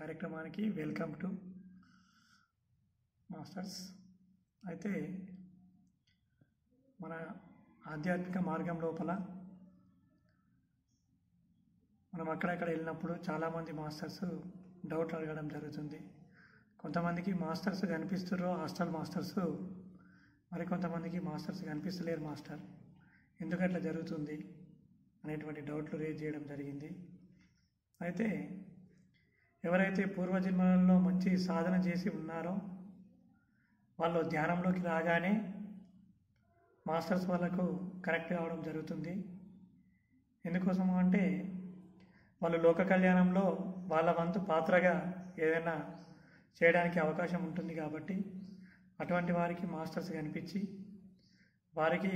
కార్యక్రమానికి welcome to masters అయితే మన ఆధ్యాత్మిక మార్గం లోపల మనం అక్కడక్కడ వెళ్ళినప్పుడు చాలామంది మాస్టర్స్ డౌట్లు అడగడం జరుగుతుంది కొంతమందికి మాస్టర్స్ కనిపిస్తున్నారు హాస్టల్ మాస్టర్స్ మరి కొంతమందికి మాస్టర్స్ కనిపిస్తలేరు మాస్టర్ ఎందుకు అట్లా జరుగుతుంది అనేటువంటి డౌట్లు రేజ్ చేయడం జరిగింది అయితే ఎవరైతే పూర్వజన్మలలో మంచి సాధన చేసి ఉన్నారో వాళ్ళు ధ్యానంలోకి రాగానే మాస్టర్స్ వాళ్ళకు కనెక్ట్ కావడం జరుగుతుంది ఎందుకోసం అంటే వాళ్ళు లోక కళ్యాణంలో వాళ్ళ వంతు పాత్రగా ఏదైనా చేయడానికి అవకాశం ఉంటుంది కాబట్టి అటువంటి వారికి మాస్టర్స్ కనిపించి వారికి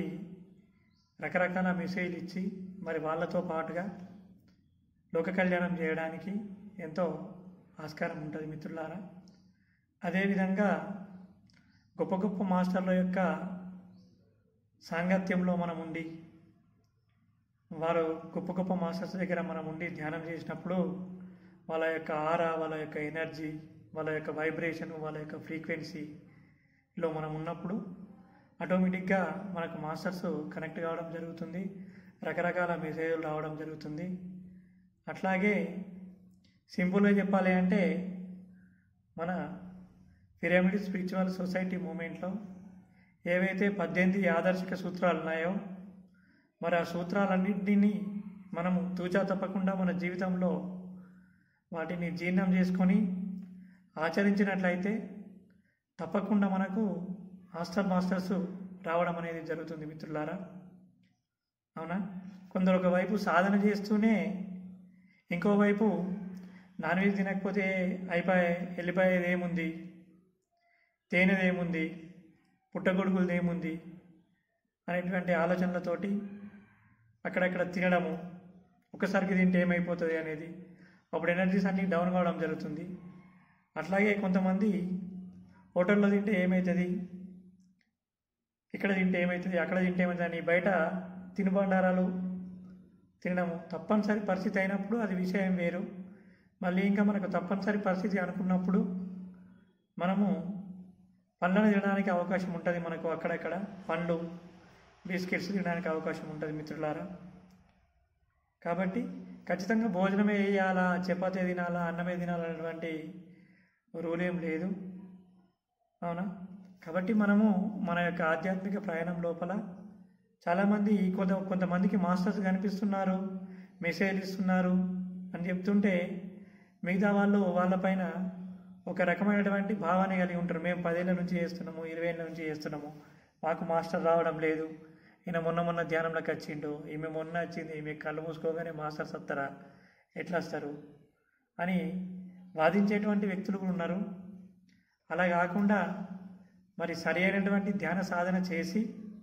రకరకాల మెసేజ్లు ఇచ్చి మరి వాళ్ళతో పాటుగా లోక కళ్యాణం చేయడానికి ఎంతో ఆస్కారం ఉంటుంది మిత్రులారా అదేవిధంగా గొప్ప గొప్ప మాస్టర్ల యొక్క సాంగత్యంలో మనం ఉండి వారు గొప్ప గొప్ప మాస్టర్స్ దగ్గర మనం ఉండి ధ్యానం చేసినప్పుడు వాళ్ళ యొక్క ఆరా వాళ్ళ యొక్క ఎనర్జీ వాళ్ళ యొక్క వైబ్రేషన్ వాళ్ళ యొక్క ఫ్రీక్వెన్సీలో మనం ఉన్నప్పుడు ఆటోమేటిక్గా మనకు మాస్టర్స్ కనెక్ట్ కావడం జరుగుతుంది రకరకాల మెసేజ్లు రావడం జరుగుతుంది అట్లాగే సింపుల్గా చెప్పాలి అంటే మన పిరమిడ్ స్పిరిచువల్ సొసైటీ మూమెంట్లో ఏవైతే పద్దెనిమిది ఆదర్శక సూత్రాలు ఉన్నాయో మరి ఆ సూత్రాలన్నింటినీ మనము తూచా తప్పకుండా మన జీవితంలో వాటిని జీర్ణం చేసుకొని ఆచరించినట్లయితే తప్పకుండా మనకు హాస్టల్ మాస్టర్స్ రావడం అనేది జరుగుతుంది మిత్రులారా అవునా కొందరు ఒకవైపు సాధన చేస్తూనే ఇంకోవైపు నాన్ వెజ్ తినకపోతే అయిపోయే వెళ్ళిపోయేది ఏముంది తేనెది ఏముంది పుట్టగొడుగులది ఏముంది అనేటువంటి ఆలోచనలతోటి అక్కడక్కడ తినడము ఒకసారికి తింటే ఏమైపోతుంది అనేది అప్పుడు ఎనర్జీస్ అన్నీ డౌన్ కావడం జరుగుతుంది అట్లాగే కొంతమంది హోటల్లో తింటే ఏమవుతుంది ఇక్కడ తింటే ఏమవుతుంది అక్కడ తింటే ఏమవుతుంది అని బయట తినుబండారాలు తినడము తప్పనిసరి పరిస్థితి అయినప్పుడు అది విషయం వేరు మళ్ళీ ఇంకా మనకు తప్పనిసరి పరిస్థితి అనుకున్నప్పుడు మనము పండ్లను తినడానికి అవకాశం ఉంటుంది మనకు అక్కడక్కడ పండ్లు బిస్కెట్స్ తినడానికి అవకాశం ఉంటుంది మిత్రులారా కాబట్టి ఖచ్చితంగా భోజనమే వేయాలా చపాతీ తినాలా అన్నమే తినాలనేటువంటి రూల్ ఏం లేదు అవునా కాబట్టి మనము మన యొక్క ఆధ్యాత్మిక ప్రయాణం లోపల చాలామంది కొంత కొంతమందికి మాస్టర్స్ కనిపిస్తున్నారు మెసేజ్ ఇస్తున్నారు అని చెప్తుంటే మిగతా వాళ్ళు వాళ్ళపైన ఒక రకమైనటువంటి భావాన్ని కలిగి ఉంటారు మేము పదేళ్ళ నుంచి చేస్తున్నాము ఇరవై ఏళ్ళ నుంచి చేస్తున్నాము మాకు మాస్టర్ రావడం లేదు ఈయన మొన్న మొన్న ధ్యానంలోకి వచ్చిండు ఈమె మొన్న వచ్చింది ఈమె కళ్ళు మూసుకోగానే మాస్టర్స్ వస్తారా ఎట్లా వస్తారు అని వాదించేటువంటి వ్యక్తులు కూడా ఉన్నారు అలా కాకుండా మరి సరి అయినటువంటి ధ్యాన సాధన చేసి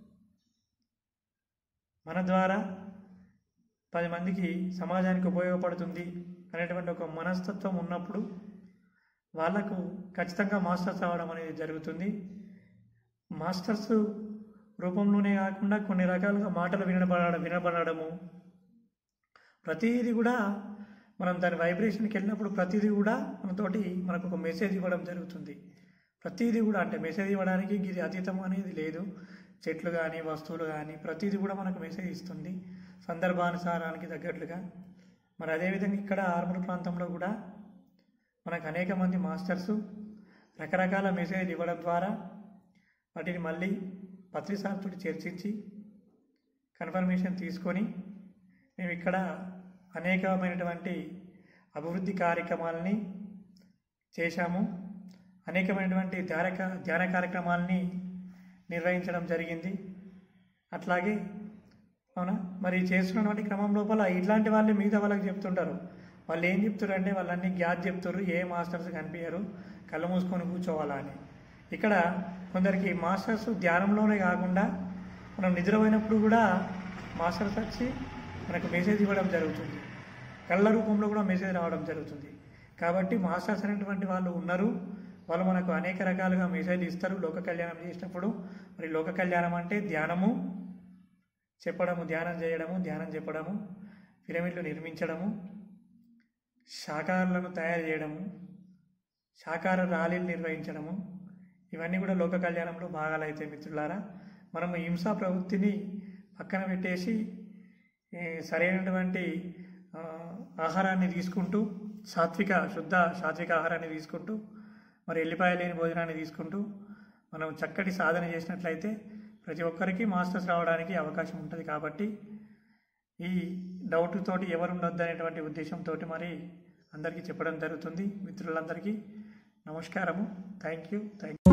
మన ద్వారా పది మందికి సమాజానికి ఉపయోగపడుతుంది అనేటువంటి ఒక మనస్తత్వం ఉన్నప్పుడు వాళ్లకు ఖచ్చితంగా మాస్టర్స్ అవ్వడం అనేది జరుగుతుంది మాస్టర్స్ రూపంలోనే కాకుండా కొన్ని రకాలుగా మాటలు వినబడడం వినబడము ప్రతిదీ కూడా మనం దాని వైబ్రేషన్కి వెళ్ళినప్పుడు ప్రతిదీ కూడా మనతోటి మనకు ఒక మెసేజ్ ఇవ్వడం జరుగుతుంది ప్రతిదీ కూడా అంటే మెసేజ్ ఇవ్వడానికి ఇది అతీతం అనేది లేదు చెట్లు కానీ వస్తువులు కానీ ప్రతిదీ కూడా మనకు మెసేజ్ ఇస్తుంది సందర్భానుసారానికి తగ్గట్లుగా మరి అదేవిధంగా ఇక్కడ ఆర్మూర్ ప్రాంతంలో కూడా మనకు అనేక మంది మాస్టర్సు రకరకాల మెసేజ్ ఇవ్వడం ద్వారా వాటిని మళ్ళీ పత్రిసార్తో చర్చించి కన్ఫర్మేషన్ తీసుకొని మేము ఇక్కడ అనేకమైనటువంటి అభివృద్ధి కార్యక్రమాలని చేశాము అనేకమైనటువంటి ధ్యాన ధ్యాన కార్యక్రమాలని నిర్వహించడం జరిగింది అట్లాగే అవునా మరి చేస్తున్నటువంటి క్రమం లోపల ఇట్లాంటి వాళ్ళు మిగతా వాళ్ళకి చెప్తుంటారు వాళ్ళు ఏం చెప్తారు అంటే వాళ్ళన్నీ గ్యాస్ చెప్తారు ఏ మాస్టర్స్ కనిపించరు కళ్ళు మూసుకొని కూర్చోవాలా అని ఇక్కడ కొందరికి మాస్టర్స్ ధ్యానంలోనే కాకుండా మనం నిద్రపోయినప్పుడు కూడా మాస్టర్స్ వచ్చి మనకు మెసేజ్ ఇవ్వడం జరుగుతుంది కళ్ళ రూపంలో కూడా మెసేజ్ రావడం జరుగుతుంది కాబట్టి మాస్టర్స్ అనేటువంటి వాళ్ళు ఉన్నారు వాళ్ళు మనకు అనేక రకాలుగా మెసేజ్ ఇస్తారు లోక కళ్యాణం చేసినప్పుడు మరి లోక కళ్యాణం అంటే ధ్యానము చెప్పడము ధ్యానం చేయడము ధ్యానం చెప్పడము పిరమిడ్లు నిర్మించడము శాకాహారులను తయారు చేయడము శాకాహార ర్యాలీలు నిర్వహించడము ఇవన్నీ కూడా లోక కళ్యాణంలో భాగాలు అయితే మిత్రులారా మనము హింసా ప్రవృత్తిని పక్కన పెట్టేసి ఈ సరైనటువంటి ఆ, ఆహారాన్ని తీసుకుంటూ సాత్విక శుద్ధ సాత్విక ఆహారాన్ని తీసుకుంటూ మరి ఎల్లిపాయ లేని భోజనాన్ని తీసుకుంటూ మనం చక్కటి సాధన చేసినట్లయితే ప్రతి ఒక్కరికి మాస్టర్స్ రావడానికి అవకాశం ఉంటుంది కాబట్టి ఈ డౌట్ తోటి ఎవరు ఉండొద్దు అనేటువంటి ఉద్దేశంతో మరి అందరికీ చెప్పడం జరుగుతుంది మిత్రులందరికీ నమస్కారము థ్యాంక్ యూ థ్యాంక్